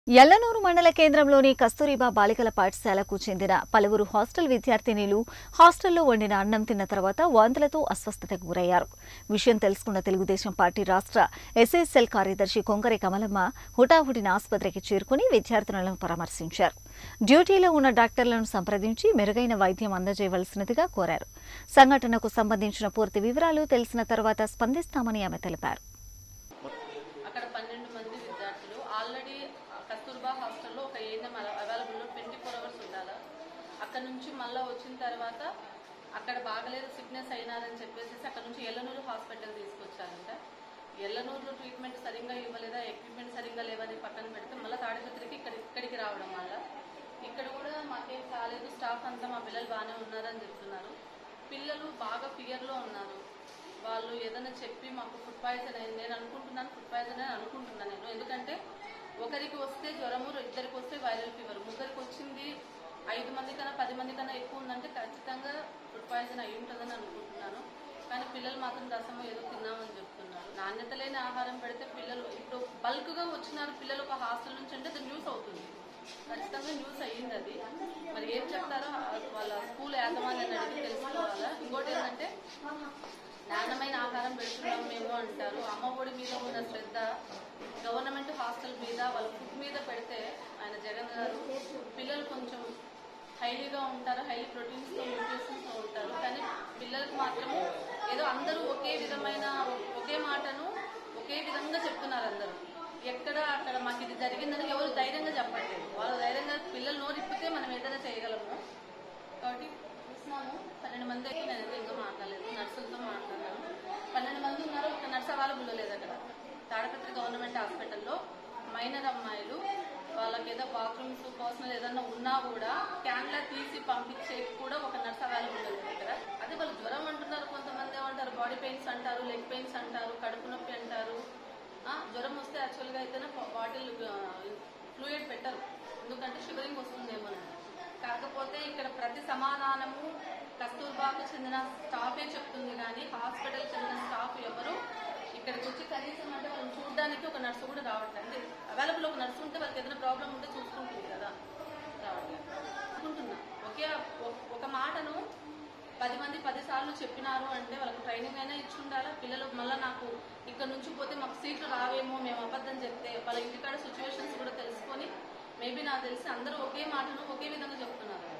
ఎల్లనూరు మండల కేంద్రంలోని కస్తూరిబా బాలికల పాఠశాలకు చెందిన పలువురు హాస్టల్ విద్యార్థినిలు హాస్టల్లో వండిన అన్నం తిన్న తర్వాత వాంతులతో అస్వస్థతకు గురయ్యారు విషయం తెలుసుకున్న తెలుగుదేశం పార్టీ రాష్ట్ర ఎస్ఎస్ఎల్ కార్యదర్శి కొంగరి కమలమ్మ హుటాహుటిన ఆసుపత్రికి చేరుకుని విద్యార్థినులను పరామర్శించారు డ్యూటీలో ఉన్న డాక్టర్లను సంప్రదించి మెరుగైన వైద్యం అందజేయవలసినదిగా కోరారు సంఘటనకు సంబంధించిన పూర్తి వివరాలు తెలిసిన తర్వాత స్పందిస్తామని ఆమె తెలిపారు అక్కడ పన్నెండు మంది విద్యార్థులు ఆల్రెడీ కస్తూర్బా హాస్టల్లో ఒక ఏఎన్ఎం అవైలబుల్లో ట్వంటీ ఫోర్ అవర్స్ ఉండాలి అక్కడ నుంచి మళ్ళీ వచ్చిన తర్వాత అక్కడ బాగలేదు సిక్నెస్ అయినారని చెప్పేసి అక్కడ నుంచి ఎల్లనూరు హాస్పిటల్ తీసుకొచ్చారంట ఎల్లనూరులో ట్రీట్మెంట్ సరిగ్గా ఇవ్వలేదా ఎక్విప్మెంట్ సరిగ్గా లేవని పక్కన పెడితే మళ్ళీ తాడిపత్రికి ఇక్కడ ఇక్కడికి రావడం వల్ల ఇక్కడ కూడా మాకేం కాలేదు స్టాఫ్ అంతా మా పిల్లలు బాగానే ఉన్నారని చెప్తున్నారు పిల్లలు బాగా ఫియర్లో ఉన్నారు వాళ్ళు ఏదైనా చెప్పి మాకు ఫుడ్ పాయిజన్ అయింది నేను అనుకుంటున్నాను ఫుడ్ పాయిజన్ అని అనుకుంటున్నాను నేను ఎందుకంటే ఒకరికి వస్తే జ్వరము ఇద్దరికి వస్తే వైరల్ ఫీవర్ ముగ్గురికి వచ్చింది ఐదు మంది కన్నా పది మంది కన్నా ఎక్కువ ఉందంటే ఖచ్చితంగా ఫుడ్ పాయిజన్ అయి ఉంటుందని అనుకుంటున్నాను కానీ పిల్లలు మాత్రం రసము ఏదో తిన్నామని చెప్తున్నారు నాణ్యత లేని ఆహారం పెడితే పిల్లలు ఇప్పుడు బల్క్గా వచ్చినారు పిల్లలు ఒక హాస్టల్ నుంచి అంటే అది న్యూస్ అవుతుంది ఖచ్చితంగా న్యూస్ అయ్యింది అది మరి ఏం చెప్తారో వాళ్ళ స్కూల్ యాజమాన్యాన్ని అడిగి తెలుసుకోవాలా ఇంకోటి ఏంటంటే నాణ్యమైన ఆహారం పెడుతున్నాం మేము అంటారు అమ్మ ఒడి మీద ఉన్న శ్రద్ధ గవర్నమెంట్ హాస్టల్ మీద వాళ్ళ ఫుడ్ మీద పెడితే ఆయన జగన్ గారు పిల్లలు కొంచెం హైలీగా ఉంటారు హైలీ ప్రోటీన్స్తో న్యూట్రిషన్స్తో ఉంటారు కానీ పిల్లలకు మాత్రం ఏదో అందరూ ఒకే విధమైన ఒకే మాటను ఒకే విధంగా చెప్తున్నారు అందరూ ఎక్కడ అక్కడ మాకు ఇది జరిగిందని ఎవరు ధైర్యంగా చెప్పట్లేదు వాళ్ళు ధైర్యంగా పిల్లలు నోరిప్పితే మనం ఏదైనా చేయగలము కాబట్టి చూస్తున్నాము పన్నెండు మంది అయితే నేనైతే ఇంకా మాట్లాడలేదు నర్సులతో మాట్లాడాను పన్నెండు మంది ఉన్నారు ఒక నర్స్ అవైలబుల్ లేదు అక్కడ తాడపత్రి గవర్నమెంట్ హాస్పిటల్లో మైనర్ అమ్మాయిలు వాళ్ళకి ఏదో బాత్రూమ్స్ పర్సనల్ ఏదన్నా ఉన్నా కూడా క్యాన్లా తీసి పంపించే కూడా ఒక నర్స్ అవైలబుల్ లేదు ఇక్కడ అదే వాళ్ళు జ్వరం అంటున్నారు కొంతమంది ఏమంటారు బాడీ పెయిన్స్ అంటారు లెగ్ పెయిన్స్ అంటారు కడుపు నొప్పి అంటారు ఆ, జ్వరం వస్తే యాక్చువల్గా అయితేనే బాటిల్ ఫ్లూయిడ్ పెట్టరు ఎందుకంటే షుగరింగ్ వస్తుందేమోనని కాకపోతే ఇక్కడ ప్రతి సమాధానము కస్తూర్బాకు చెందిన స్టాఫే చెప్తుంది కానీ హాస్పిటల్ చెందిన స్టాఫ్ ఎవరు ఇక్కడికి వచ్చి కనీసం అంటే వాళ్ళని చూడడానికి ఒక నర్సు కూడా రావట్లేదు అంటే అవైలబుల్ ఒక నర్సు ఉంటే వాళ్ళకి ఏదైనా ప్రాబ్లం ఉంటే చూసుకుంటుంది కదా రావట్లేదు అనుకుంటున్నా ఒకే ఒ- ఒక మాటను పది మంది పది సార్లు చెప్పినారు అంటే వాళ్ళకి ట్రైనింగ్ అయినా ఇచ్చి ఉండాలా పిల్లలు మళ్ళీ నాకు ఇక్కడ నుంచి పోతే మాకు సీట్లు రావేమో మేము అబద్ధం చెప్తే వాళ్ళ ఇంటికాడ సిచ్యువేషన్స్ కూడా తెలుసుకొని మేబీ నాకు తెలిసి అందరూ ఒకే మాటను ఒకే విధంగా చెప్తున్నారు